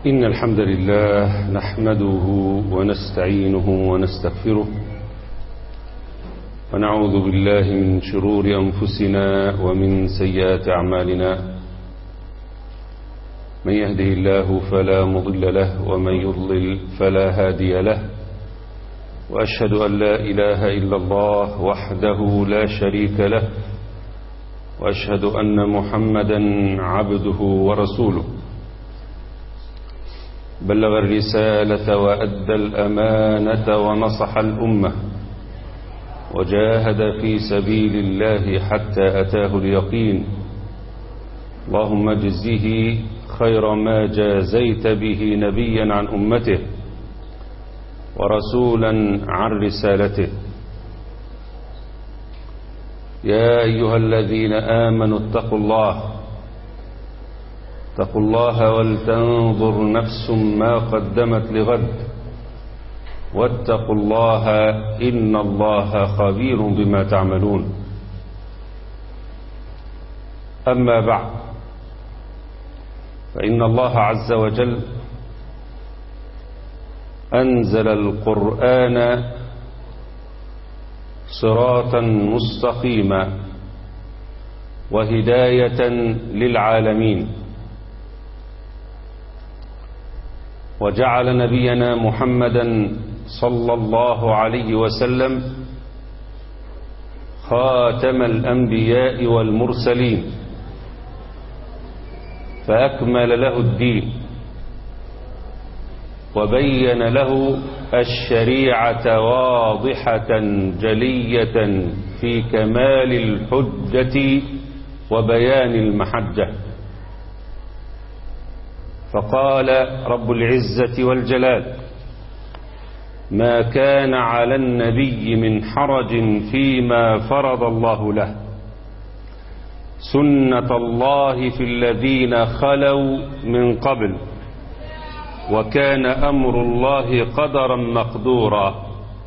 إن الحمد لله نحمده ونستعينه ونستغفره ونعوذ بالله من شرور أنفسنا ومن سيئات أعمالنا من يهده الله فلا مضل له ومن يضلل فلا هادي له وأشهد أن لا إله إلا الله وحده لا شريك له وأشهد أن محمدا عبده ورسوله بلغ الرسالة وأدى الأمانة ونصح الأمة وجاهد في سبيل الله حتى أتاه اليقين اللهم اجزه خير ما جازيت به نبيا عن أمته ورسولا عن رسالته يا أيها الذين آمنوا اتقوا الله اتقوا الله ولتنظر نفس ما قدمت لغد واتقوا الله إن الله خبير بما تعملون أما بعد فإن الله عز وجل أنزل القرآن صراطا مستقيما وهداية للعالمين وجعل نبينا محمدا صلى الله عليه وسلم خاتم الأنبياء والمرسلين فأكمل له الدين وبين له الشريعة واضحة جلية في كمال الحجة وبيان المحجة فقال رب العزة والجلال ما كان على النبي من حرج فيما فرض الله له سنة الله في الذين خلوا من قبل وكان أمر الله قدرا مقدورا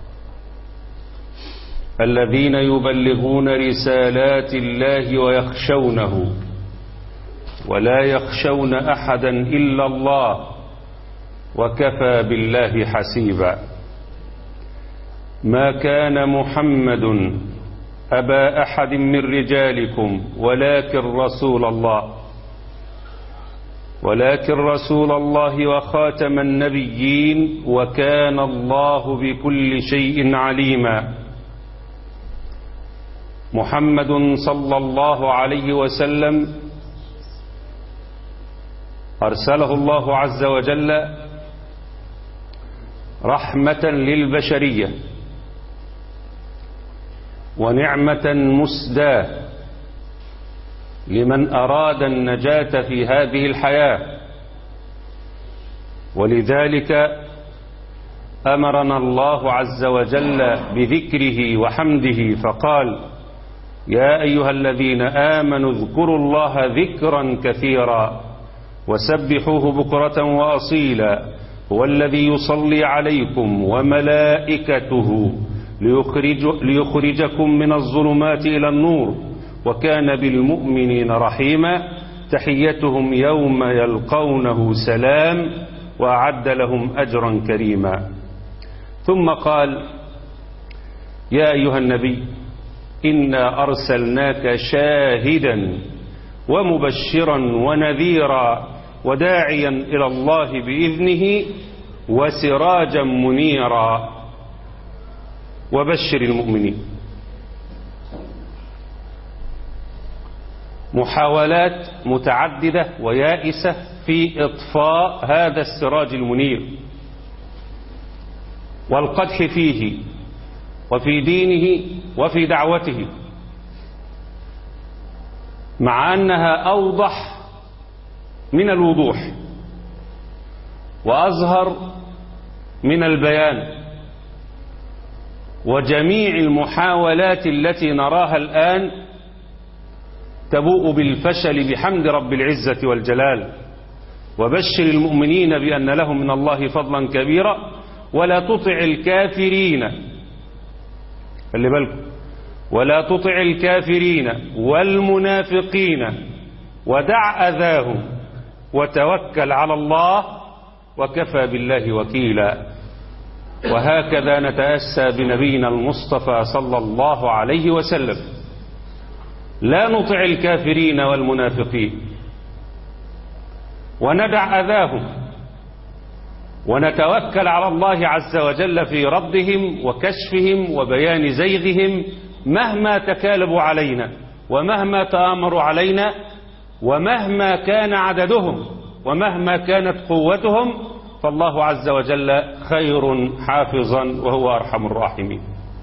الذين يبلغون رسالات الله ويخشونه ولا يخشون أحدا إلا الله وكفى بالله حسيبا ما كان محمد أبا أحد من رجالكم ولكن رسول الله ولكن رسول الله وخاتم النبيين وكان الله بكل شيء عليما محمد صلى الله عليه وسلم أرسله الله عز وجل رحمة للبشرية ونعمة مسداه لمن أراد النجاة في هذه الحياة ولذلك أمرنا الله عز وجل بذكره وحمده فقال يا أيها الذين آمنوا اذكروا الله ذكرا كثيرا وسبحوه بكرة وأصيلا هو الذي يصلي عليكم وملائكته ليخرج ليخرجكم من الظلمات إلى النور وكان بالمؤمنين رحيما تحيتهم يوم يلقونه سلام وأعد لهم أجرا كريما ثم قال يا أيها النبي إنا أرسلناك شاهدا ومبشرا ونذيرا وداعيا إلى الله بإذنه وسراجا منيرا وبشر المؤمنين محاولات متعددة ويائسة في إطفاء هذا السراج المنير والقدح فيه وفي دينه وفي دعوته مع أنها أوضح من الوضوح وأظهر من البيان وجميع المحاولات التي نراها الآن تبوء بالفشل بحمد رب العزة والجلال وبشر المؤمنين بأن لهم من الله فضلا كبيرا ولا تطع الكافرين خلي بالكم ولا تطع الكافرين والمنافقين ودع أذاهم وتوكل على الله وكفى بالله وكيلا وهكذا نتأسى بنبينا المصطفى صلى الله عليه وسلم لا نطع الكافرين والمنافقين وندع أذاهم ونتوكل على الله عز وجل في ردهم وكشفهم وبيان زيغهم مهما تكالبوا علينا ومهما تآمروا علينا ومهما كان عددهم ومهما كانت قوتهم فالله عز وجل خير حافظا وهو أرحم الراحمين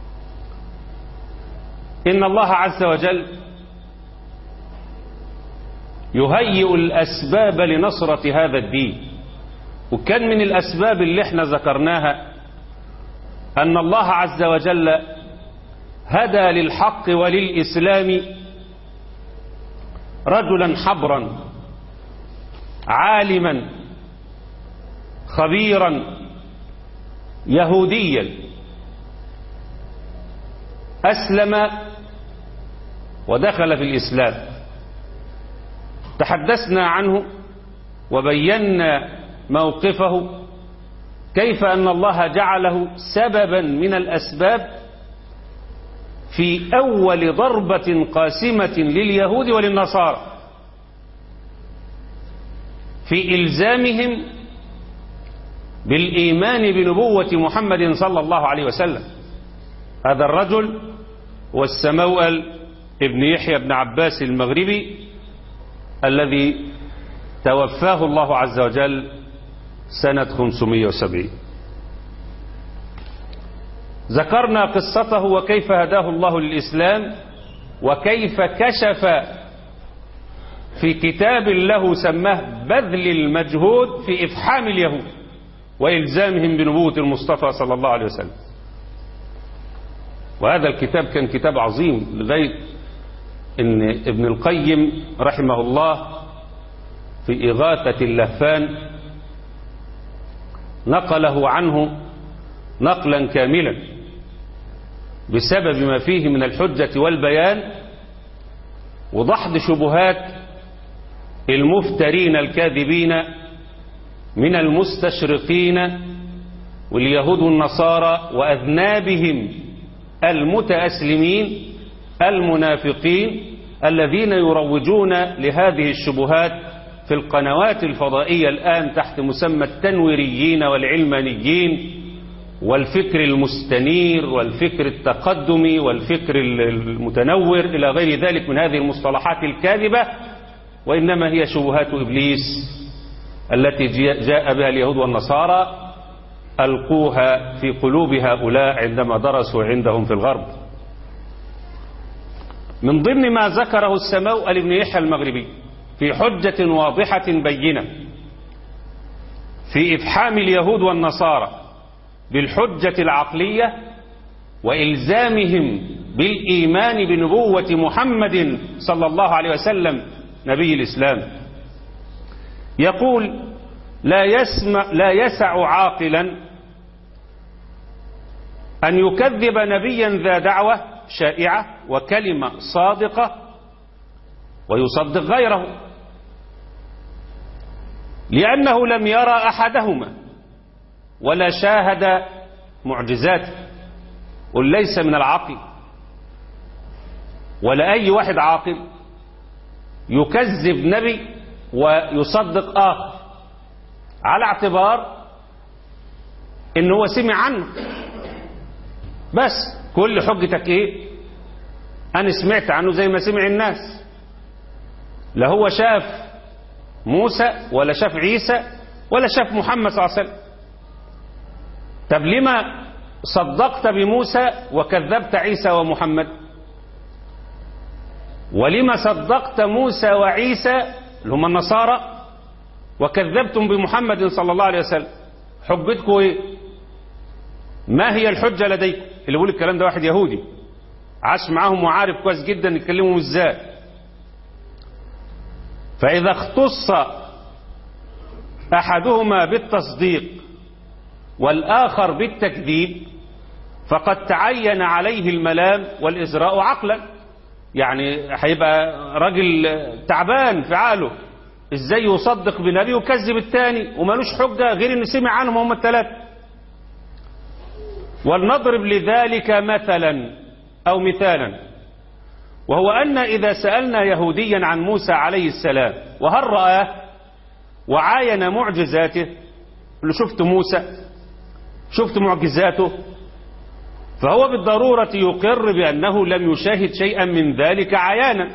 إن الله عز وجل يهيئ الأسباب لنصرة هذا الدين وكان من الأسباب اللي احنا ذكرناها أن الله عز وجل هدى للحق وللإسلام رجلا حبرا عالما خبيرا يهوديا أسلم ودخل في الإسلام تحدثنا عنه وبينا موقفه كيف أن الله جعله سببا من الأسباب في أول ضربة قاسمة لليهود وللنصارى في إلزامهم بالإيمان بنبوة محمد صلى الله عليه وسلم هذا الرجل هو السموأل ابن يحيى بن عباس المغربي الذي توفاه الله عز وجل سنة 570 ذكرنا قصته وكيف هداه الله للإسلام وكيف كشف في كتاب له سماه بذل المجهود في إفحام اليهود وإلزامهم بنبوة المصطفى صلى الله عليه وسلم وهذا الكتاب كان كتاب عظيم لغاية ان ابن القيم رحمه الله في إغاثة اللهفان نقله عنه نقلا كاملا بسبب ما فيه من الحجة والبيان وضحض شبهات المفترين الكاذبين من المستشرقين واليهود والنصارى وأذنابهم المتأسلمين المنافقين الذين يروجون لهذه الشبهات في القنوات الفضائية الآن تحت مسمى التنويريين والعلمانيين والفكر المستنير والفكر التقدمي والفكر المتنور إلى غير ذلك من هذه المصطلحات الكاذبة وإنما هي شبهات إبليس التي جاء بها اليهود والنصارى ألقوها في قلوب هؤلاء عندما درسوا عندهم في الغرب من ضمن ما ذكره السماء لابن يحيى المغربي في حجة واضحة بينة في إفحام اليهود والنصارى بالحجة العقلية وإلزامهم بالإيمان بنبوة محمد صلى الله عليه وسلم نبي الإسلام يقول لا يسمع لا يسع عاقلا أن يكذب نبيا ذا دعوة شائعة وكلمة صادقة ويصدق غيره لأنه لم يرى أحدهما ولا شاهد معجزاته قل ليس من العقل ولا أي واحد عاقل يكذب نبي ويصدق آخر على اعتبار ان هو سمع عنه بس كل حجتك ايه انا سمعت عنه زي ما سمع الناس لا هو شاف موسى ولا شاف عيسى ولا شاف محمد صلى الله عليه وسلم طب لما صدقت بموسى وكذبت عيسى ومحمد ولما صدقت موسى وعيسى اللي هم النصارى وكذبتم بمحمد صلى الله عليه وسلم حجتكم ايه ما هي الحجة لديكم اللي بيقول الكلام ده واحد يهودي عاش معاهم وعارف كويس جدا يتكلموا ازاي فإذا اختص أحدهما بالتصديق والآخر بالتكذيب فقد تعين عليه الملام والإزراء عقلا يعني هيبقى راجل تعبان في عقله ازاي يصدق بنبي ويكذب الثاني ومالوش حجة غير ان سمع عنهم هم الثلاثة ولنضرب لذلك مثلا او مثالا وهو ان اذا سألنا يهوديا عن موسى عليه السلام وهل رآه وعاين معجزاته اللي شفت موسى شفت معجزاته فهو بالضرورة يقر بأنه لم يشاهد شيئا من ذلك عيانا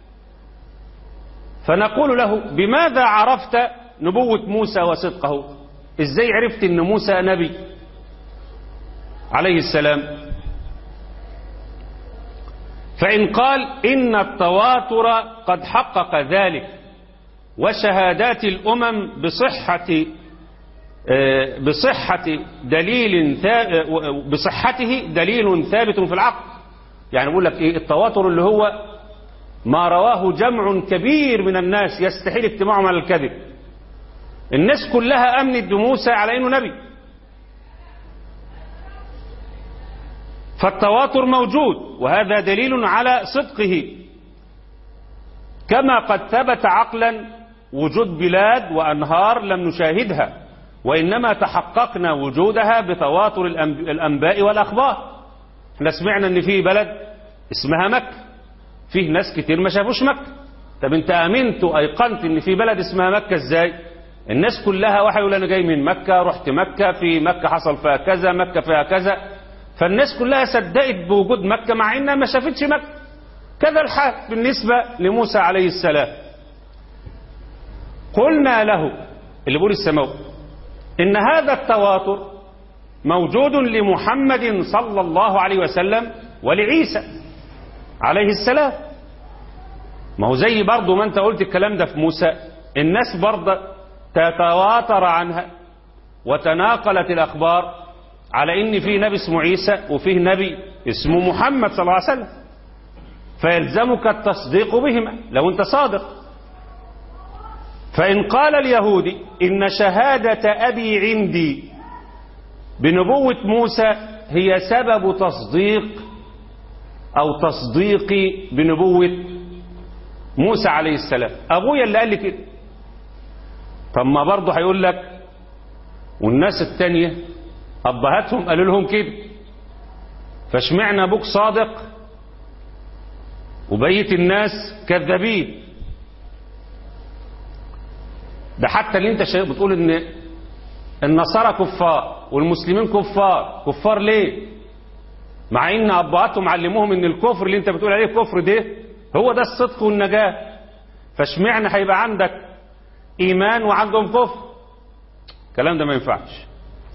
فنقول له بماذا عرفت نبوة موسى وصدقه ازاي عرفت ان موسى نبي عليه السلام فإن قال إن التواتر قد حقق ذلك وشهادات الأمم بصحة بصحة دليل بصحته دليل ثابت في العقل يعني بقول لك ايه التواتر اللي هو ما رواه جمع كبير من الناس يستحيل اجتماعهم على الكذب الناس كلها امنت بموسى على انه نبي فالتواتر موجود وهذا دليل على صدقه كما قد ثبت عقلا وجود بلاد وانهار لم نشاهدها وإنما تحققنا وجودها بتواتر الأنباء والأخبار احنا سمعنا ان في بلد اسمها مكة فيه ناس كتير ما شافوش مكة طب انت امنت وايقنت ان في بلد اسمها مكة ازاي الناس كلها واحد يقول انا جاي من مكة رحت مكة في مكة حصل فيها كذا مكة فيها كذا فالناس كلها صدقت بوجود مكة مع انها ما شافتش مكة كذا الحال بالنسبة لموسى عليه السلام قلنا له اللي بيقول السماوي إن هذا التواتر موجود لمحمد صلى الله عليه وسلم ولعيسى عليه السلام ما هو زي برضه ما انت قلت الكلام ده في موسى الناس برضه تتواتر عنها وتناقلت الأخبار على إن في نبي اسمه عيسى وفيه نبي اسمه محمد صلى الله عليه وسلم فيلزمك التصديق بهما لو انت صادق فإن قال اليهودي إن شهادة أبي عندي بنبوة موسى هي سبب تصديق أو تصديقي بنبوة موسى عليه السلام أبويا اللي قال لي كده طب ما برضه هيقول لك والناس التانية أبهاتهم قالوا لهم كده فاشمعنا أبوك صادق وبقية الناس كذابين ده حتى اللي انت شايف بتقول ان النصارى كفار والمسلمين كفار كفار ليه مع ان ابهاتهم علموهم ان الكفر اللي انت بتقول عليه كفر ده هو ده الصدق والنجاة فاشمعنى هيبقى عندك ايمان وعندهم كفر الكلام ده ما ينفعش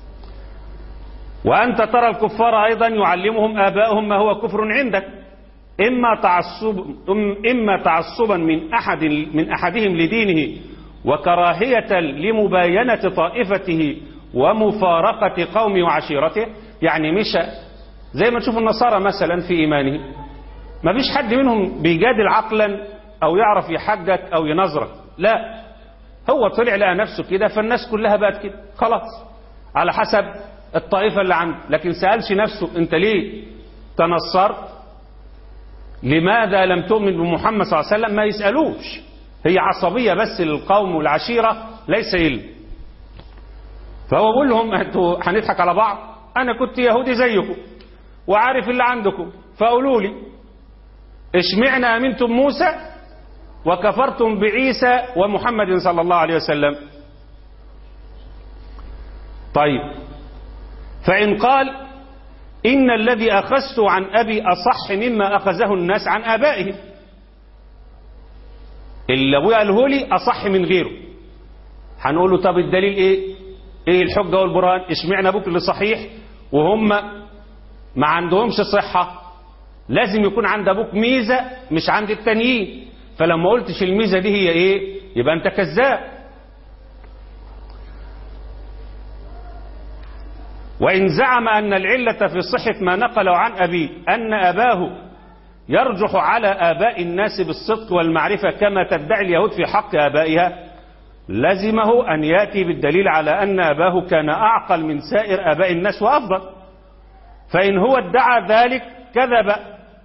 وانت ترى الكفار ايضا يعلمهم ابائهم ما هو كفر عندك اما تعصب اما تعصبا من احد من احدهم لدينه وكراهية لمباينة طائفته ومفارقة قومه وعشيرته يعني مش زي ما تشوف النصارى مثلا في إيمانه ما فيش حد منهم بيجادل عقلا أو يعرف يحجك أو ينظرك لا هو طلع لقى نفسه كده فالناس كلها بقت كده خلاص على حسب الطائفة اللي عنده لكن سألش نفسه انت ليه تنصرت لماذا لم تؤمن بمحمد صلى الله عليه وسلم ما يسألوش هي عصبية بس للقوم والعشيرة ليس علم فهو بيقول لهم انتوا هنضحك على بعض انا كنت يهودي زيكم وعارف اللي عندكم فقولوا لي اشمعنا امنتم موسى وكفرتم بعيسى ومحمد صلى الله عليه وسلم طيب فإن قال إن الذي أخذت عن أبي أصح مما أخذه الناس عن آبائهم اللي أبويا قاله لي أصح من غيره هنقول له طب الدليل إيه إيه الحجة والبرهان اشمعنا أبوك اللي صحيح وهم ما عندهمش صحة لازم يكون عند أبوك ميزة مش عند التانيين فلما قلتش الميزة دي هي إيه يبقى أنت كذاب وإن زعم أن العلة في صحة ما نقل عن أبيه أن أباه يرجح على آباء الناس بالصدق والمعرفة كما تدعي اليهود في حق آبائها لزمه أن يأتي بالدليل على أن أباه كان أعقل من سائر آباء الناس وأفضل فإن هو ادعى ذلك كذب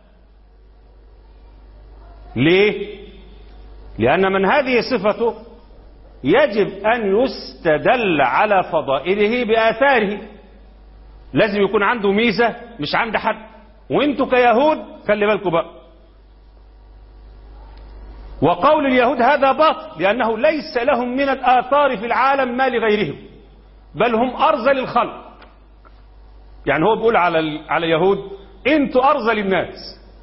ليه؟ لأن من هذه صفته يجب أن يستدل على فضائله بآثاره لازم يكون عنده ميزة مش عند حد وانتوا كيهود خلي بالكم بقى وقول اليهود هذا باطل لأنه ليس لهم من الآثار في العالم ما لغيرهم بل هم أرذل الخلق يعني هو بيقول على على اليهود انتوا أرذل الناس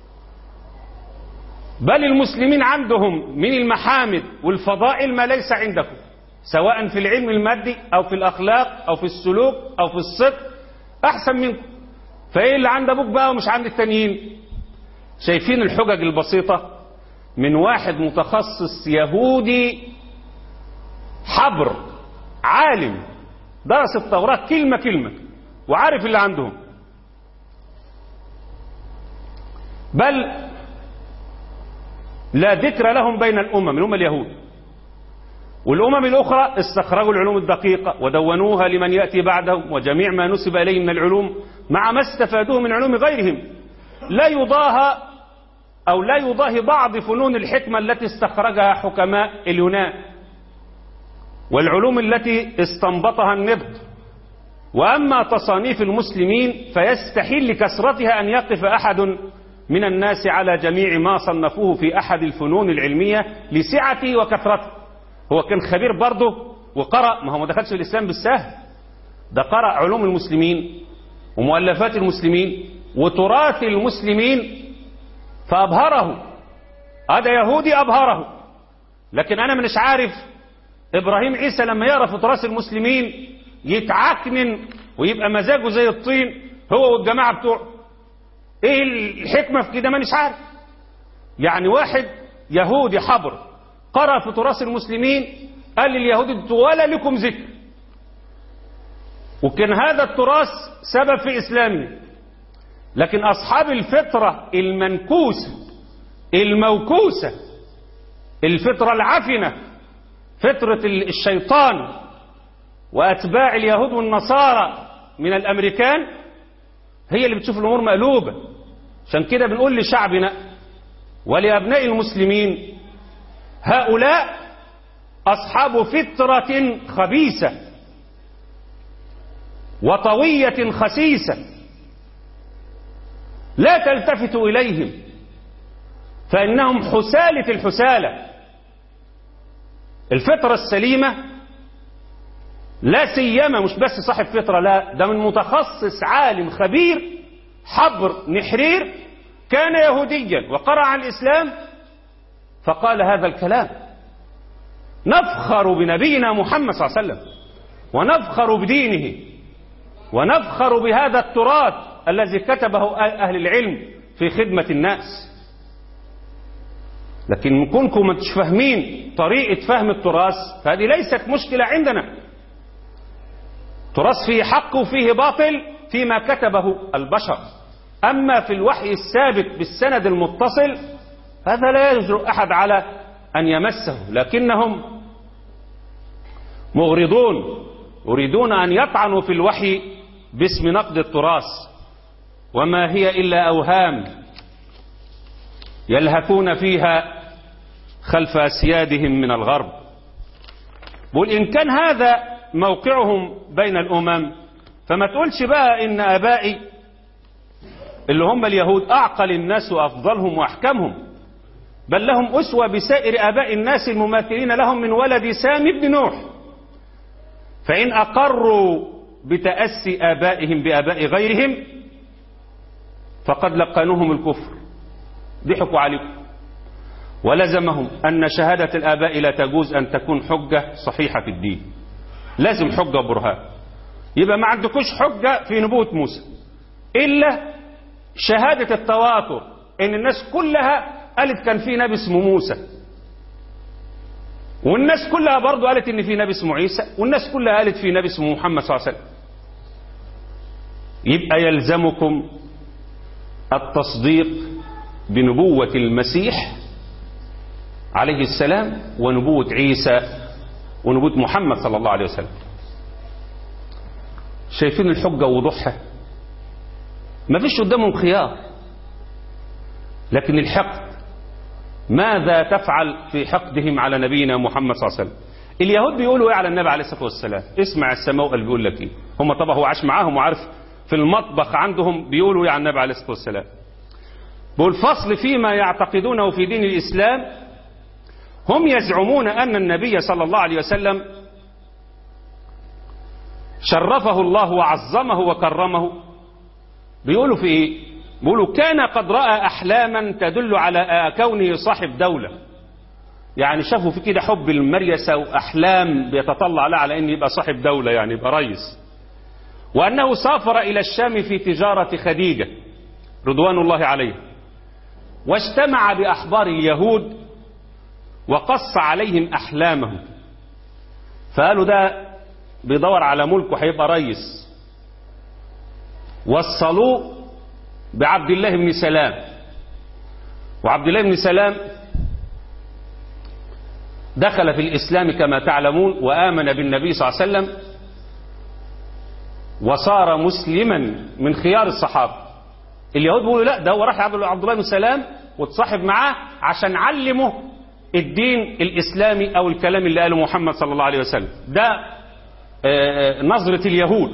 بل المسلمين عندهم من المحامد والفضائل ما ليس عندكم سواء في العلم المادي أو في الأخلاق أو في السلوك أو في الصدق أحسن منكم فإيه اللي عند أبوك بقى ومش عند التانيين شايفين الحجج البسيطة من واحد متخصص يهودي حبر عالم درس التوراة كلمة كلمة وعارف اللي عندهم بل لا ذكر لهم بين الأمم الأمم اليهود والأمم الأخرى استخرجوا العلوم الدقيقة ودونوها لمن يأتي بعدهم وجميع ما نسب إليه من العلوم مع ما استفادوه من علوم غيرهم لا يضاهى أو لا يضاهي بعض فنون الحكمة التي استخرجها حكماء اليونان والعلوم التي استنبطها النبط وأما تصانيف المسلمين فيستحيل لكثرتها أن يقف أحد من الناس على جميع ما صنفوه في أحد الفنون العلمية لسعته وكثرته هو كان خبير برضه وقرأ ما هو ما دخلش الإسلام بالسهل ده قرأ علوم المسلمين ومؤلفات المسلمين وتراث المسلمين فأبهره هذا يهودي أبهره لكن أنا مش عارف إبراهيم عيسى لما يقرأ في تراث المسلمين يتعكنن ويبقى مزاجه زي الطين هو والجماعة بتوعه ايه الحكمة في كده ما مش عارف يعني واحد يهودي حبر قرأ في تراث المسلمين قال لليهود انتوا ولا لكم ذكر وكان هذا التراث سبب في إسلامه لكن أصحاب الفطرة المنكوسة الموكوسة الفطرة العفنة فطرة الشيطان وأتباع اليهود والنصارى من الأمريكان هي اللي بتشوف الأمور مقلوبة عشان كده بنقول لشعبنا ولأبناء المسلمين هؤلاء أصحاب فطرة خبيثة وطوية خسيسة لا تلتفتوا إليهم فإنهم حسالة الحسالة الفطرة السليمة لا سيما مش بس صاحب فطرة لا ده من متخصص عالم خبير حبر نحرير كان يهوديا وقرأ عن الإسلام فقال هذا الكلام نفخر بنبينا محمد صلى الله عليه وسلم ونفخر بدينه ونفخر بهذا التراث الذي كتبه أهل العلم في خدمة الناس لكن من كونكم ما فاهمين طريقة فهم التراث فهذه ليست مشكلة عندنا تراث فيه حق وفيه باطل فيما كتبه البشر أما في الوحي الثابت بالسند المتصل هذا لا يجرؤ أحد على أن يمسه لكنهم مغرضون يريدون أن يطعنوا في الوحي باسم نقد التراث وما هي إلا أوهام يلهثون فيها خلف أسيادهم من الغرب بقول إن كان هذا موقعهم بين الأمم فما تقولش بقى إن آبائي اللي هم اليهود أعقل الناس وأفضلهم وأحكمهم بل لهم أسوة بسائر آباء الناس المماثلين لهم من ولد سام بن نوح فإن أقروا بتأسي آبائهم بآباء غيرهم فقد لقنوهم الكفر ضحكوا عليكم ولزمهم أن شهادة الآباء لا تجوز أن تكون حجة صحيحة في الدين لازم حجة برهان يبقى ما عندكوش حجة في نبوة موسى إلا شهادة التواتر إن الناس كلها قالت كان في نبي اسمه موسى والناس كلها برضو قالت إن في نبي اسمه عيسى والناس كلها قالت في نبي اسمه محمد صلى الله عليه وسلم يبقى يلزمكم التصديق بنبوة المسيح عليه السلام ونبوة عيسى ونبوة محمد صلى الله عليه وسلم شايفين الحجة ووضوحها ما فيش قدامهم خيار لكن الحقد ماذا تفعل في حقدهم على نبينا محمد صلى الله عليه وسلم اليهود بيقولوا ايه على النبي عليه الصلاه والسلام اسمع السماء اللي بيقول لك ايه هم طبعا هو عاش معاهم وعارف في المطبخ عندهم بيقولوا ايه على النبي عليه الصلاه والسلام بيقول فصل فيما يعتقدونه في دين الاسلام هم يزعمون ان النبي صلى الله عليه وسلم شرفه الله وعظمه وكرمه بيقولوا في ايه بيقولوا كان قد راى احلاما تدل على كونه صاحب دوله يعني شافوا في كده حب المريسة وأحلام بيتطلع لها على أن يبقى صاحب دولة يعني يبقى رئيس وأنه سافر إلى الشام في تجارة خديجة رضوان الله عليه واجتمع بأحبار اليهود وقص عليهم أحلامهم فقالوا ده بيدور على ملك وهيبقى رئيس وصلوه بعبد الله بن سلام وعبد الله بن سلام دخل في الإسلام كما تعلمون وآمن بالنبي صلى الله عليه وسلم وصار مسلما من خيار الصحابة اليهود بيقولوا لا ده هو راح عبد الله بن سلام واتصاحب معاه عشان علمه الدين الإسلامي أو الكلام اللي قاله محمد صلى الله عليه وسلم ده نظرة اليهود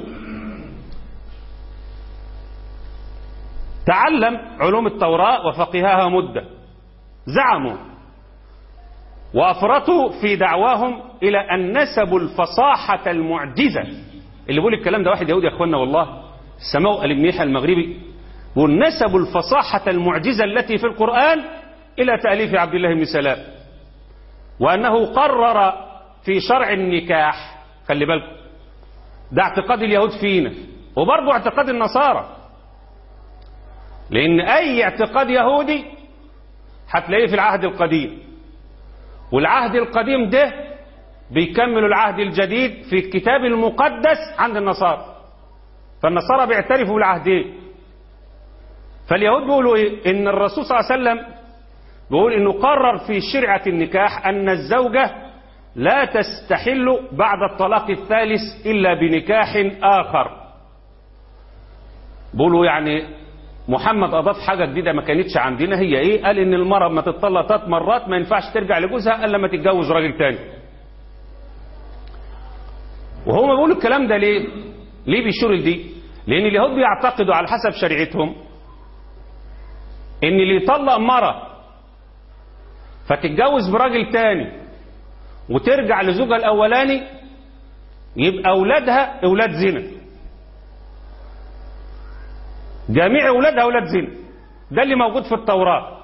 تعلم علوم التوراة وفقهها مدة زعموا وأفرطوا في دعواهم إلى أن نسبوا الفصاحة المعجزة اللي بيقول الكلام ده واحد يهودي يا أخوانا والله السماء الابنيحة المغربي ونسبوا الفصاحة المعجزة التي في القرآن إلى تأليف عبد الله بن سلام وأنه قرر في شرع النكاح خلي بالكم ده اعتقاد اليهود فينا وبرضه اعتقاد النصارى لأن أي اعتقاد يهودي هتلاقيه في العهد القديم والعهد القديم ده بيكمل العهد الجديد في الكتاب المقدس عند النصارى فالنصارى بيعترفوا بالعهدين فاليهود بيقولوا ايه ان الرسول صلى الله عليه وسلم بيقول انه قرر في شرعة النكاح ان الزوجة لا تستحل بعد الطلاق الثالث الا بنكاح اخر بيقولوا يعني محمد اضاف حاجه جديده ما كانتش عندنا هي ايه قال ان المراه ما تتطلق ثلاث مرات ما ينفعش ترجع لجوزها الا لما تتجوز راجل تاني وهم بيقولوا الكلام ده ليه ليه بيشيروا لدي لان اليهود بيعتقدوا على حسب شريعتهم ان اللي يطلق مرة فتتجوز براجل تاني وترجع لزوجها الاولاني يبقى اولادها اولاد زنا جميع اولادها اولاد زنا ده اللي موجود في التوراة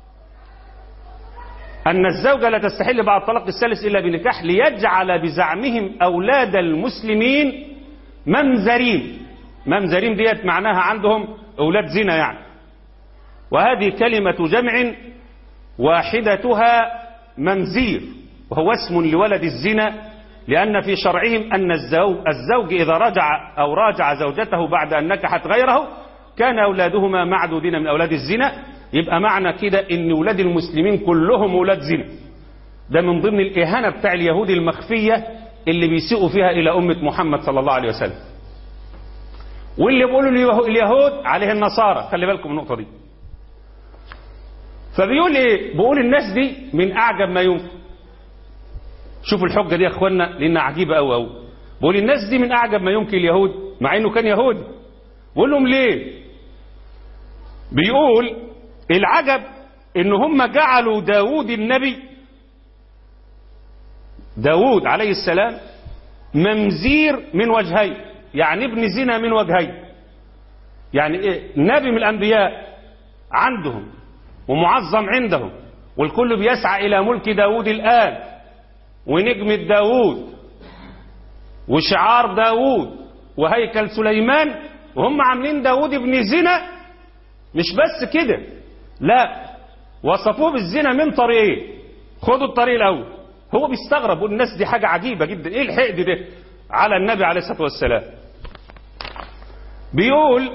أن الزوجة لا تستحل بعد الطلاق الثالث إلا بنكاح ليجعل بزعمهم أولاد المسلمين ممزرين ممزرين ديت معناها عندهم أولاد زنا يعني وهذه كلمة جمع واحدتها ممزير وهو اسم لولد الزنا لأن في شرعهم أن الزوج, الزوج إذا رجع أو راجع زوجته بعد أن نكحت غيره كان أولادهما معدودين من أولاد الزنا يبقى معنى كده ان ولاد المسلمين كلهم ولاد زنا ده من ضمن الإهانة بتاع اليهود المخفية اللي بيسيئوا فيها إلى أمة محمد صلى الله عليه وسلم واللي بيقولوا اليهود عليه النصارى خلي بالكم من النقطة دي فبيقول ايه بيقول الناس دي من أعجب ما يمكن شوفوا الحجة دي يا اخوانا لأنها عجيبة أوي أوي بيقول الناس دي من أعجب ما يمكن اليهود مع إنه كان يهودي بيقول لهم ليه بيقول العجب ان هم جعلوا داود النبي داود عليه السلام ممزير من وجهين يعني ابن زنا من وجهين يعني ايه نبي من الانبياء عندهم ومعظم عندهم والكل بيسعى الى ملك داود الان ونجمة داود وشعار داود وهيكل سليمان وهم عاملين داود ابن زنا مش بس كده لا وصفوه بالزنا من طريقين خدوا الطريق الاول هو بيستغرب يقول الناس دي حاجه عجيبه جدا ايه الحقد ده على النبي عليه الصلاه والسلام بيقول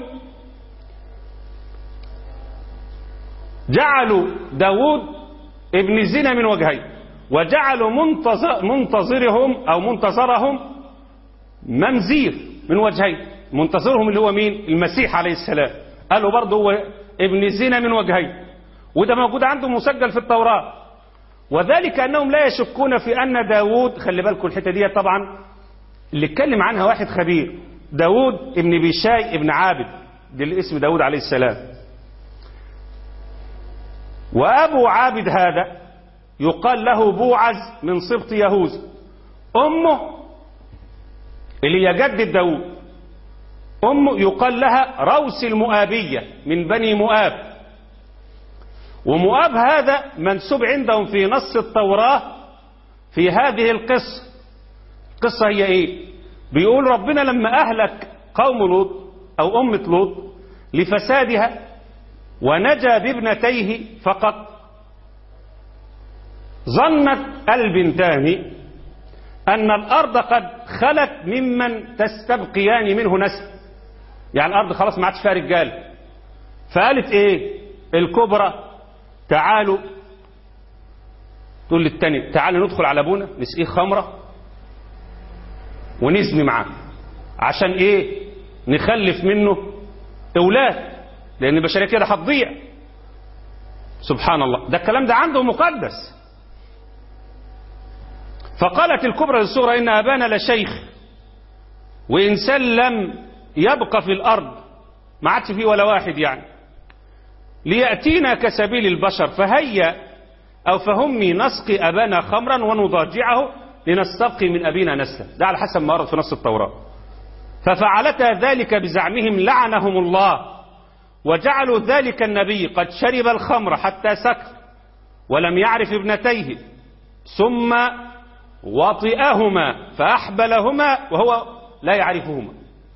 جعلوا داود ابن زنا من وجهين وجعلوا منتظر منتظرهم او منتظرهم ممزير من وجهين منتظرهم اللي هو مين المسيح عليه السلام قالوا برضه هو ابن زنا من وجهين وده موجود عنده مسجل في التوراة وذلك أنهم لا يشكون في أن داود خلي بالكم الحتة دي طبعا اللي اتكلم عنها واحد خبير داود ابن بيشاي ابن عابد دي الاسم داود عليه السلام وأبو عابد هذا يقال له بوعز من سبط يهوذا أمه اللي هي جدة داود أمه يقال لها روس المؤابية من بني مؤاب ومؤاب هذا منسوب عندهم في نص التوراة في هذه القصة القصة هي ايه بيقول ربنا لما أهلك قوم لوط أو أمة لوط لفسادها ونجا بابنتيه فقط ظنت البنتان أن الأرض قد خلت ممن تستبقيان منه نسل يعني الأرض خلاص ما عادش فيها رجال فقالت إيه الكبرى تعالوا تقول للتاني تعالوا ندخل على ابونا نسقيه خمرة ونزني معاه عشان ايه نخلف منه اولاد لان البشريه كده هتضيع سبحان الله ده الكلام ده عنده مقدس فقالت الكبرى للصغرى ان ابانا لشيخ وانسان لم يبقى في الارض ما عادش فيه ولا واحد يعني ليأتينا كسبيل البشر فهيا أو فهمي نسقي أبانا خمرا ونضاجعه لنستبقي من أبينا نسلا ده على حسب ما ورد في نص التوراة ففعلتا ذلك بزعمهم لعنهم الله وجعلوا ذلك النبي قد شرب الخمر حتى سكر ولم يعرف ابنتيه ثم وطئهما فأحبلهما وهو لا يعرفهما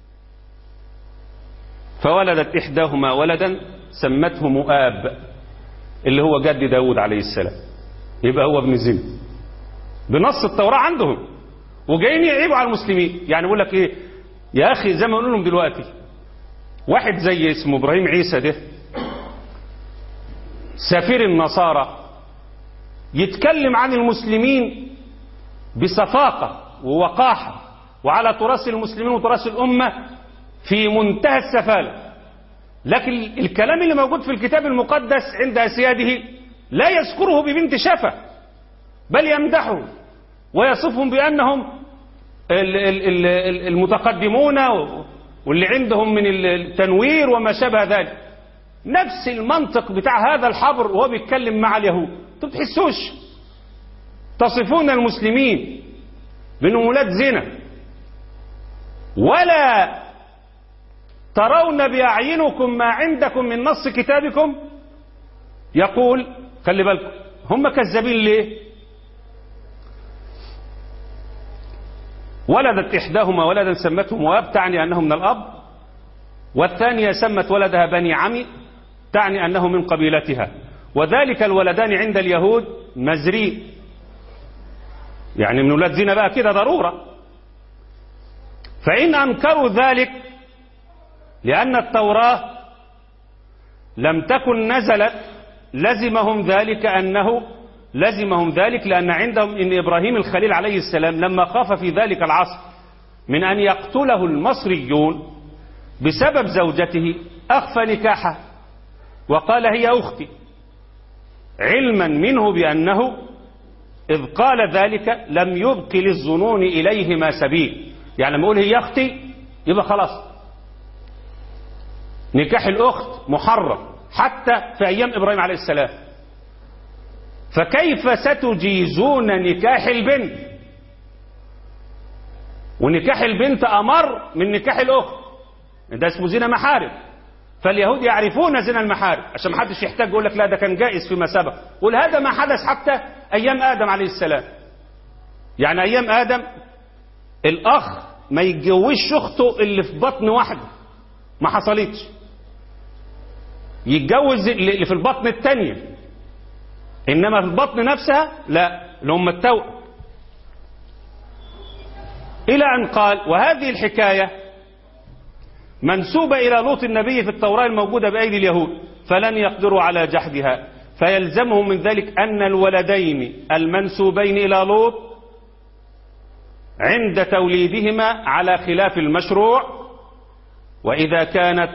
فولدت إحداهما ولدا سمته مؤاب اللي هو جد داود عليه السلام يبقى هو ابن زنا بنص التوراة عندهم وجايين يعيبوا على المسلمين يعني يقول لك ايه يا اخي زي ما نقول لهم دلوقتي واحد زي اسمه ابراهيم عيسى ده سفير النصارى يتكلم عن المسلمين بصفاقة ووقاحة وعلى تراث المسلمين وتراث الأمة في منتهى السفالة لكن الكلام اللي موجود في الكتاب المقدس عند أسياده لا يذكره ببنت شفة بل يمدحه ويصفهم بأنهم المتقدمون واللي عندهم من التنوير وما شابه ذلك نفس المنطق بتاع هذا الحبر وهو بيتكلم مع اليهود انتوا بتحسوش تصفون المسلمين بانهم ولاد زنا ولا ترون بأعينكم ما عندكم من نص كتابكم يقول خلي بالكم هم كذابين ليه ولدت إحداهما ولدا سمته مواب تعني أنه من الأب والثانية سمت ولدها بني عمي تعني أنه من قبيلتها وذلك الولدان عند اليهود مزري يعني من ولاد زنا بقى كده ضرورة فإن أنكروا ذلك لأن التوراة لم تكن نزلت لزمهم ذلك أنه لزمهم ذلك لأن عندهم إن إبراهيم الخليل عليه السلام لما خاف في ذلك العصر من أن يقتله المصريون بسبب زوجته أخفى نكاحه وقال هي أختي علما منه بأنه إذ قال ذلك لم يبق للظنون إليهما سبيل يعني لما يقول هي أختي يبقى خلاص نكاح الأخت محرم حتى في أيام إبراهيم عليه السلام فكيف ستجيزون نكاح البنت ونكاح البنت أمر من نكاح الأخت ده اسمه زنا محارم فاليهود يعرفون زنا المحارم عشان ما حدش يحتاج يقول لك لا ده كان جائز فيما سبق قول هذا ما حدث حتى أيام آدم عليه السلام يعني أيام آدم الأخ ما يتجوزش أخته اللي في بطن واحده ما حصلتش يتجوز اللي في البطن الثانية إنما في البطن نفسها لا اللي هم التوأم إلى أن قال وهذه الحكاية منسوبة إلى لوط النبي في التوراة الموجودة بأيدي اليهود فلن يقدروا على جحدها فيلزمهم من ذلك أن الولدين المنسوبين إلى لوط عند توليدهما على خلاف المشروع وإذا كانت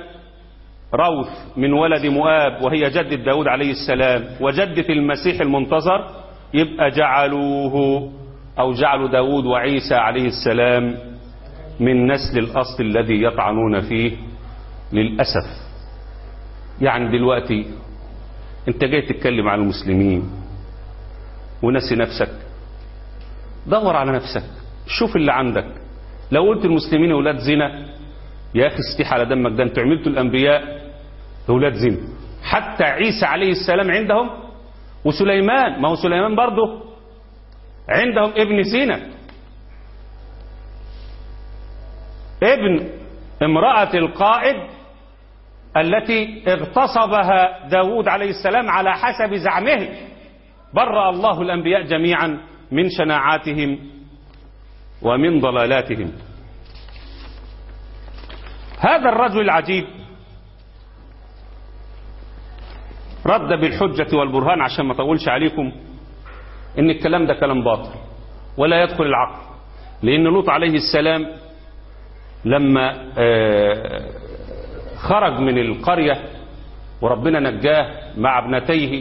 روث من ولد مؤاب وهي جدة داود عليه السلام وجدة المسيح المنتظر يبقى جعلوه أو جعلوا داود وعيسى عليه السلام من نسل الأصل الذي يطعنون فيه للأسف يعني دلوقتي انت جاي تتكلم عن المسلمين ونسي نفسك دور على نفسك شوف اللي عندك لو قلت المسلمين اولاد زنا يا اخي استيح على دمك ده انتوا عملتوا الانبياء اولاد زنا حتى عيسى عليه السلام عندهم وسليمان ما هو سليمان برضه عندهم ابن زنا ابن امرأة القائد التي اغتصبها داود عليه السلام على حسب زعمه برأ الله الأنبياء جميعا من شناعاتهم ومن ضلالاتهم هذا الرجل العجيب رد بالحجة والبرهان عشان ما طولش عليكم ان الكلام ده كلام باطل ولا يدخل العقل لان لوط عليه السلام لما خرج من القرية وربنا نجاه مع ابنتيه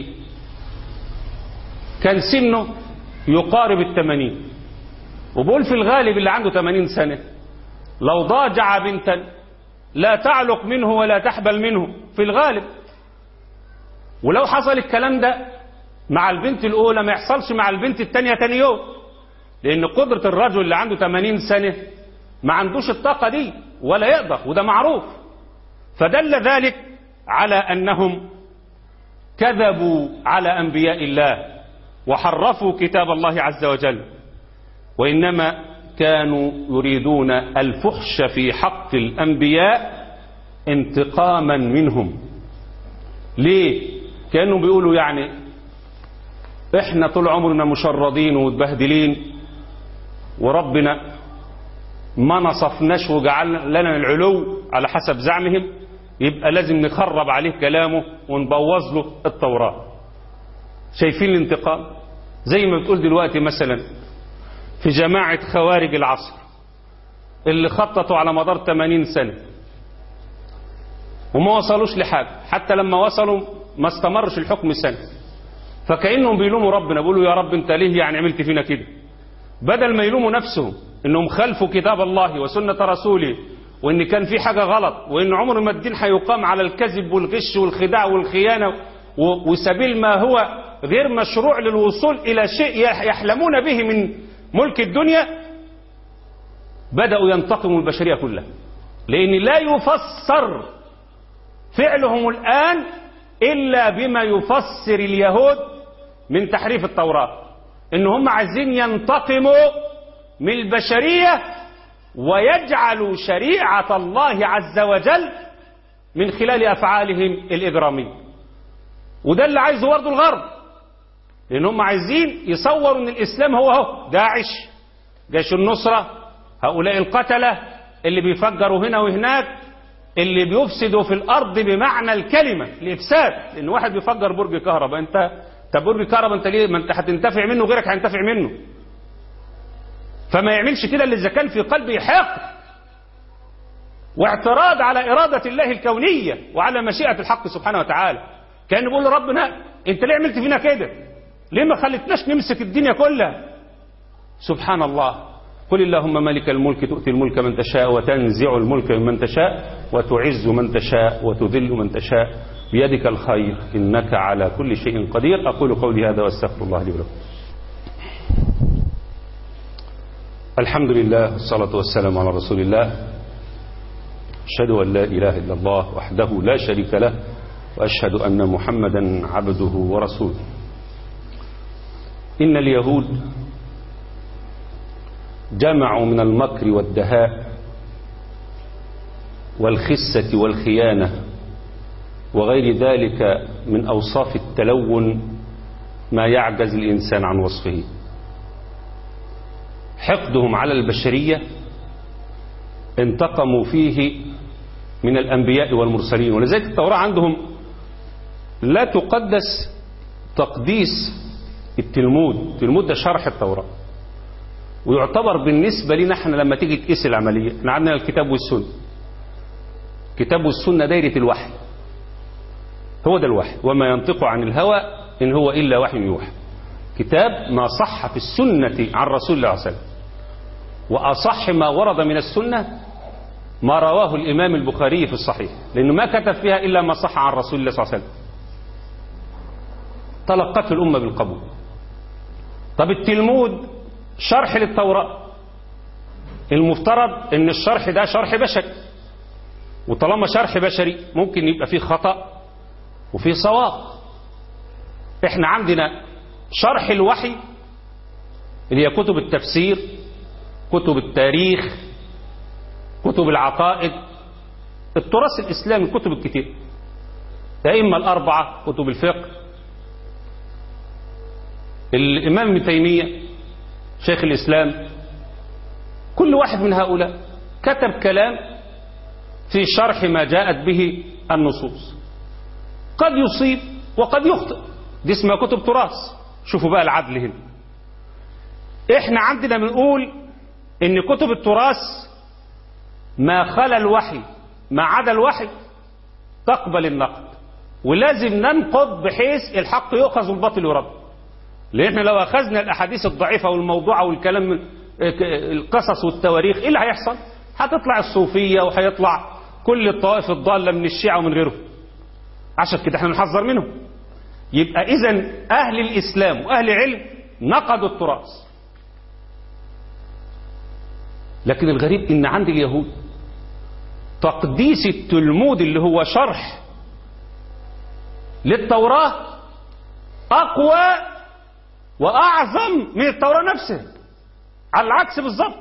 كان سنه يقارب الثمانين وبقول في الغالب اللي عنده ثمانين سنة لو ضاجع بنتا لا تعلق منه ولا تحبل منه في الغالب ولو حصل الكلام ده مع البنت الأولى ما يحصلش مع البنت الثانية تاني يوم لأن قدرة الرجل اللي عنده 80 سنة ما عندوش الطاقة دي ولا يقدر وده معروف فدل ذلك على أنهم كذبوا على أنبياء الله وحرفوا كتاب الله عز وجل وإنما كانوا يريدون الفحش في حق الأنبياء انتقاما منهم ليه كانوا بيقولوا يعني احنا طول عمرنا مشردين ومتبهدلين وربنا ما نصفناش وجعل لنا العلو على حسب زعمهم يبقى لازم نخرب عليه كلامه ونبوظ له التوراة شايفين الانتقام زي ما بتقول دلوقتي مثلا في جماعة خوارج العصر اللي خططوا على مدار 80 سنة وما وصلوش لحاجة حتى لما وصلوا ما استمرش الحكم سنة فكأنهم بيلوموا ربنا بيقولوا يا رب انت ليه يعني عملت فينا كده بدل ما يلوموا نفسهم انهم خلفوا كتاب الله وسنة رسوله وان كان في حاجة غلط وان عمر ما الدين هيقام على الكذب والغش والخداع والخيانة وسبيل ما هو غير مشروع للوصول الى شيء يحلمون به من ملك الدنيا بدأوا ينتقموا البشرية كلها لان لا يفسر فعلهم الآن إلا بما يفسر اليهود من تحريف التوراة إن هم عايزين ينتقموا من البشرية ويجعلوا شريعة الله عز وجل من خلال أفعالهم الإجرامية وده اللي عايزه برضه الغرب لأن هم عايزين يصوروا أن الإسلام هو هو داعش جيش النصرة هؤلاء القتلة اللي بيفجروا هنا وهناك اللي بيفسدوا في الارض بمعنى الكلمه الافساد لان واحد بيفجر برج كهرباء انت طب برج كهرباء انت ليه ما انت هتنتفع منه غيرك هينتفع منه فما يعملش كده الا اذا كان في قلبه حقد واعتراض على اراده الله الكونيه وعلى مشيئه الحق سبحانه وتعالى كان بيقول لربنا انت ليه عملت فينا كده ليه ما خلتناش نمسك الدنيا كلها سبحان الله قل اللهم ملك الملك تؤتي الملك من تشاء وتنزع الملك ممن تشاء وتعز من تشاء وتذل من تشاء بيدك الخير إنك على كل شيء قدير أقول قولي هذا واستغفر الله لي ولكم الحمد لله والصلاة والسلام على رسول الله أشهد أن لا إله إلا الله وحده لا شريك له وأشهد أن محمدا عبده ورسوله إن اليهود جمعوا من المكر والدهاء والخسة والخيانة وغير ذلك من أوصاف التلون ما يعجز الإنسان عن وصفه حقدهم على البشرية انتقموا فيه من الأنبياء والمرسلين ولذلك التوراة عندهم لا تقدس تقديس التلمود التلمود ده شرح التوراة ويعتبر بالنسبة لنا احنا لما تيجي تقيس العملية احنا عندنا الكتاب والسنة كتاب والسنة دايرة الوحي هو ده الوحي وما ينطق عن الهوى إن هو إلا وحي يوحى كتاب ما صح في السنة عن رسول الله صلى الله عليه وسلم وأصح ما ورد من السنة ما رواه الإمام البخاري في الصحيح لأنه ما كتب فيها إلا ما صح عن رسول الله صلى الله عليه وسلم تلقته الأمة بالقبول طب التلمود شرح للتوراة المفترض ان الشرح ده شرح بشري وطالما شرح بشري ممكن يبقى فيه خطأ وفيه صواب احنا عندنا شرح الوحي اللي هي كتب التفسير كتب التاريخ كتب العقائد التراث الإسلامي الكتب الكتير الأئمة الأربعة كتب الفقه الإمام ابن تيمية شيخ الإسلام كل واحد من هؤلاء كتب كلام في شرح ما جاءت به النصوص قد يصيب وقد يخطئ دي اسمها كتب تراث شوفوا بقى العدل هنا احنا عندنا بنقول ان كتب التراث ما خلا الوحي ما عدا الوحي تقبل النقد ولازم ننقض بحيث الحق يؤخذ والباطل يرد لان لو اخذنا الاحاديث الضعيفه والموضوعه والكلام من القصص والتواريخ ايه اللي هيحصل هتطلع الصوفيه وهيطلع كل الطوائف الضاله من الشيعه ومن غيره عشان كده احنا نحذر منهم يبقى اذا اهل الاسلام واهل العلم نقضوا التراث لكن الغريب ان عند اليهود تقديس التلمود اللي هو شرح للتوراة أقوى وأعظم من التوراة نفسها على العكس بالظبط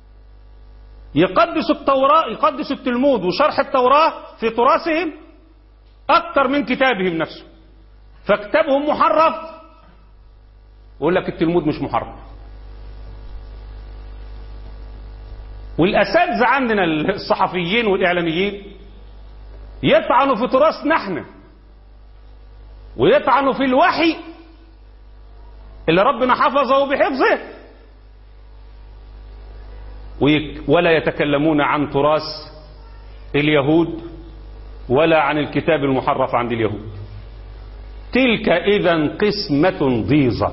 يقدس التوراة يقدس التلمود وشرح التوراة في تراثهم أكثر من كتابهم نفسه فكتابهم محرف يقول لك التلمود مش محرف والأساتذة عندنا الصحفيين والإعلاميين يطعنوا في تراثنا احنا ويطعنوا في الوحي اللي ربنا حفظه بحفظه ولا يتكلمون عن تراث اليهود ولا عن الكتاب المحرف عند اليهود تلك إذا قسمة ضيزة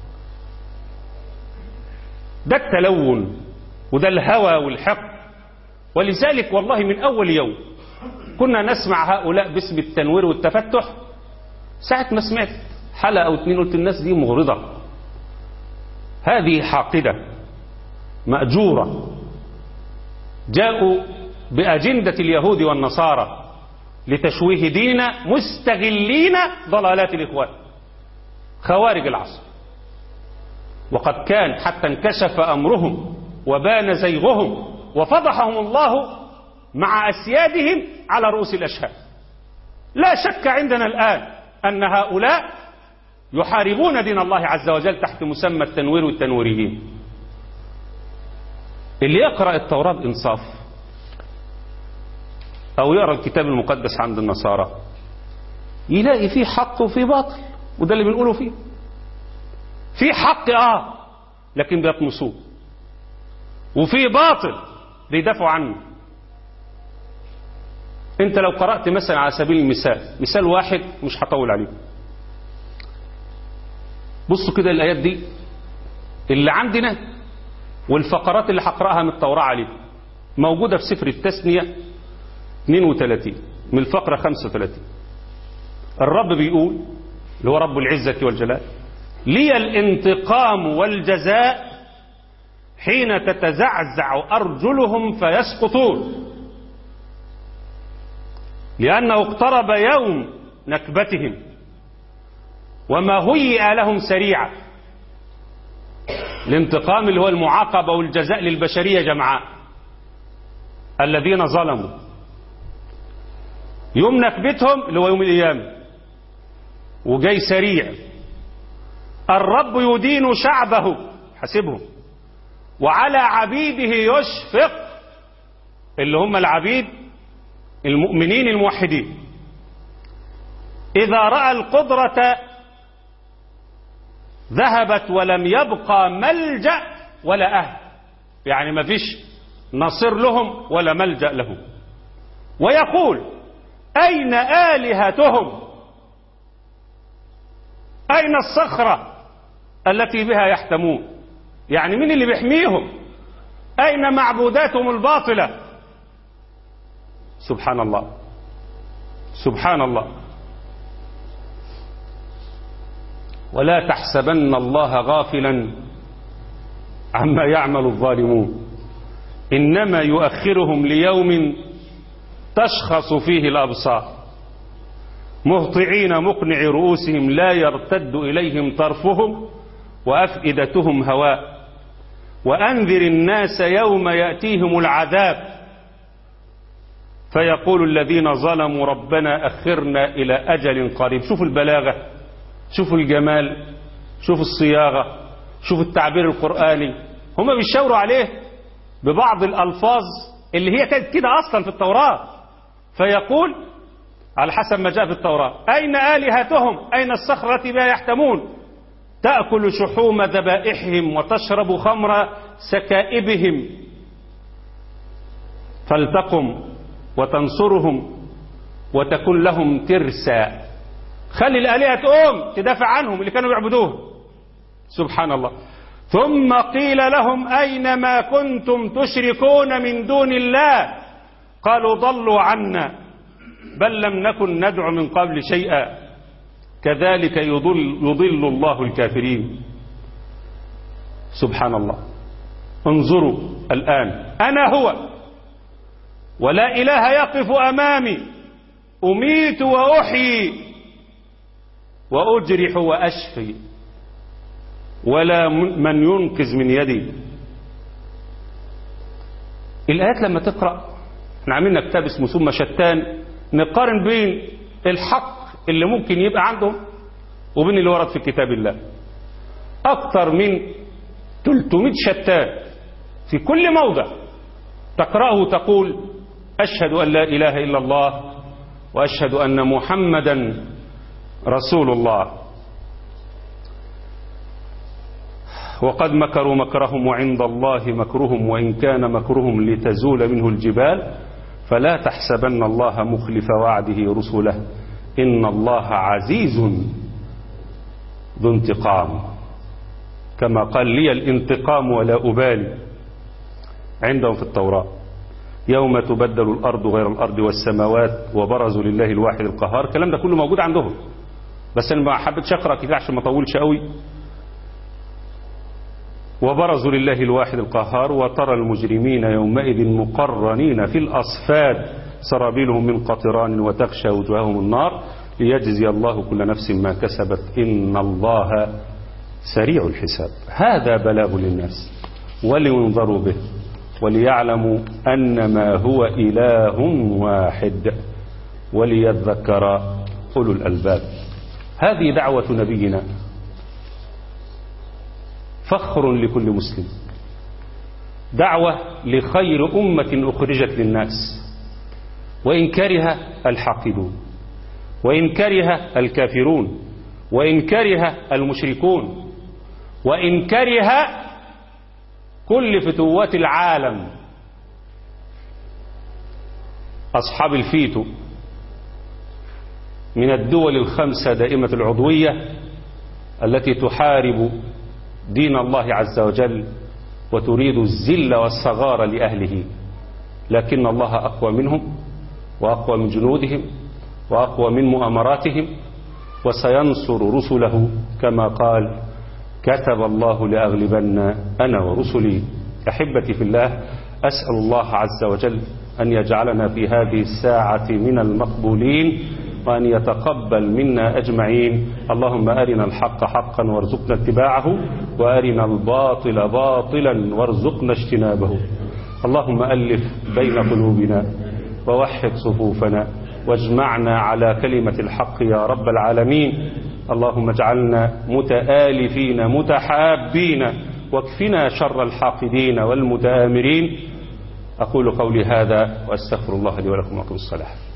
ده التلون وده الهوى والحقد ولذلك والله من أول يوم كنا نسمع هؤلاء باسم التنوير والتفتح ساعة ما سمعت حلقة أو اتنين قلت الناس دي مغرضة هذه حاقدة مأجورة جاءوا بأجندة اليهود والنصارى لتشويه ديننا مستغلين ضلالات الإخوان خوارج العصر وقد كان حتى انكشف أمرهم وبان زيغهم وفضحهم الله مع أسيادهم على رؤوس الأشهاد لا شك عندنا الآن أن هؤلاء يحاربون دين الله عز وجل تحت مسمى التنوير والتنويريين اللي يقرأ التوراة بإنصاف أو يقرأ الكتاب المقدس عند النصارى يلاقي فيه حق وفيه باطل وده اللي بنقوله فيه في حق آه لكن بيطمسوه وفي باطل بيدافعوا عنه انت لو قرأت مثلا على سبيل المثال مثال واحد مش هطول عليه بصوا كده الآيات دي اللي عندنا والفقرات اللي هقرأها من التوراة عليه موجودة في سفر التثنية 32 من الفقرة 35 الرب بيقول اللي هو رب العزة والجلال لي الانتقام والجزاء حين تتزعزع أرجلهم فيسقطون لأنه اقترب يوم نكبتهم وما هيئ لهم سريعا الانتقام اللي هو المعاقبة والجزاء للبشرية جمعاء الذين ظلموا يوم نكبتهم اللي هو يوم القيامة وجاي سريع الرب يدين شعبه حسبهم وعلى عبيده يشفق اللي هم العبيد المؤمنين الموحدين إذا رأى القدرة ذهبت ولم يبقى ملجأ ولا أهل يعني ما فيش نصير لهم ولا ملجأ لهم ويقول أين آلهتهم أين الصخرة التي بها يحتمون يعني مين اللي بيحميهم أين معبوداتهم الباطلة سبحان الله سبحان الله ولا تحسبن الله غافلا عما يعمل الظالمون إنما يؤخرهم ليوم تشخص فيه الأبصار مهطعين مقنع رؤوسهم لا يرتد إليهم طرفهم وأفئدتهم هواء وأنذر الناس يوم يأتيهم العذاب فيقول الذين ظلموا ربنا أخرنا إلى أجل قريب شوفوا البلاغة شوفوا الجمال شوفوا الصياغة شوفوا التعبير القرآني هم بيشاوروا عليه ببعض الألفاظ اللي هي كانت كده أصلا في التوراة فيقول على حسب ما جاء في التوراة أين آلهتهم أين الصخرة التي بها يحتمون تأكل شحوم ذبائحهم وتشرب خمر سكائبهم فلتقم وتنصرهم وتكون لهم ترسا خلي الآلهة تقوم تدافع عنهم اللي كانوا يعبدوه سبحان الله ثم قيل لهم أين ما كنتم تشركون من دون الله قالوا ضلوا عنا بل لم نكن ندعو من قبل شيئا كذلك يضل, يضل الله الكافرين سبحان الله انظروا الآن أنا هو ولا إله يقف أمامي أميت وأحيي وأجرح وأشفي ولا من ينقذ من يدي الآيات لما تقرأ احنا عملنا كتاب اسمه ثم شتان نقارن بين الحق اللي ممكن يبقى عندهم وبين اللي ورد في كتاب الله أكثر من 300 شتان في كل موضع تقرأه تقول أشهد أن لا إله إلا الله وأشهد أن محمدا رسول الله وقد مكروا مكرهم وعند الله مكرهم وإن كان مكرهم لتزول منه الجبال فلا تحسبن الله مخلف وعده رسله إن الله عزيز ذو انتقام كما قال لي الانتقام ولا أبالي عندهم في التوراة يوم تبدل الأرض غير الأرض والسماوات وبرزوا لله الواحد القهار الكلام ده كله موجود عندهم بس أنا ما حبيتش أقرأ كده عشان ما أطولش قوي وبرزوا لله الواحد القهار وترى المجرمين يومئذ مقرنين في الأصفاد سرابيلهم من قطران وتغشى وجوههم النار ليجزي الله كل نفس ما كسبت إن الله سريع الحساب هذا بلاغ للناس ولينظروا به وليعلموا أنما هو إله واحد وليذكر أولو الألباب هذه دعوة نبينا فخر لكل مسلم دعوة لخير أمة أخرجت للناس وإن كره الحاقدون وإن كره الكافرون وإن كره المشركون وإن كره كل فتوات العالم أصحاب الفيتو من الدول الخمسة دائمة العضوية التي تحارب دين الله عز وجل وتريد الزل والصغار لأهله لكن الله أقوى منهم وأقوى من جنودهم وأقوى من مؤامراتهم وسينصر رسله كما قال كتب الله لأغلبن أنا ورسلي أحبتي في الله أسأل الله عز وجل أن يجعلنا في هذه الساعة من المقبولين وأن يتقبل منا أجمعين اللهم أرنا الحق حقا وارزقنا اتباعه وأرنا الباطل باطلا وارزقنا اجتنابه اللهم ألف بين قلوبنا ووحد صفوفنا واجمعنا على كلمة الحق يا رب العالمين اللهم اجعلنا متآلفين متحابين واكفنا شر الحاقدين والمتآمرين أقول قولي هذا وأستغفر الله لي ولكم وأقم الصلاة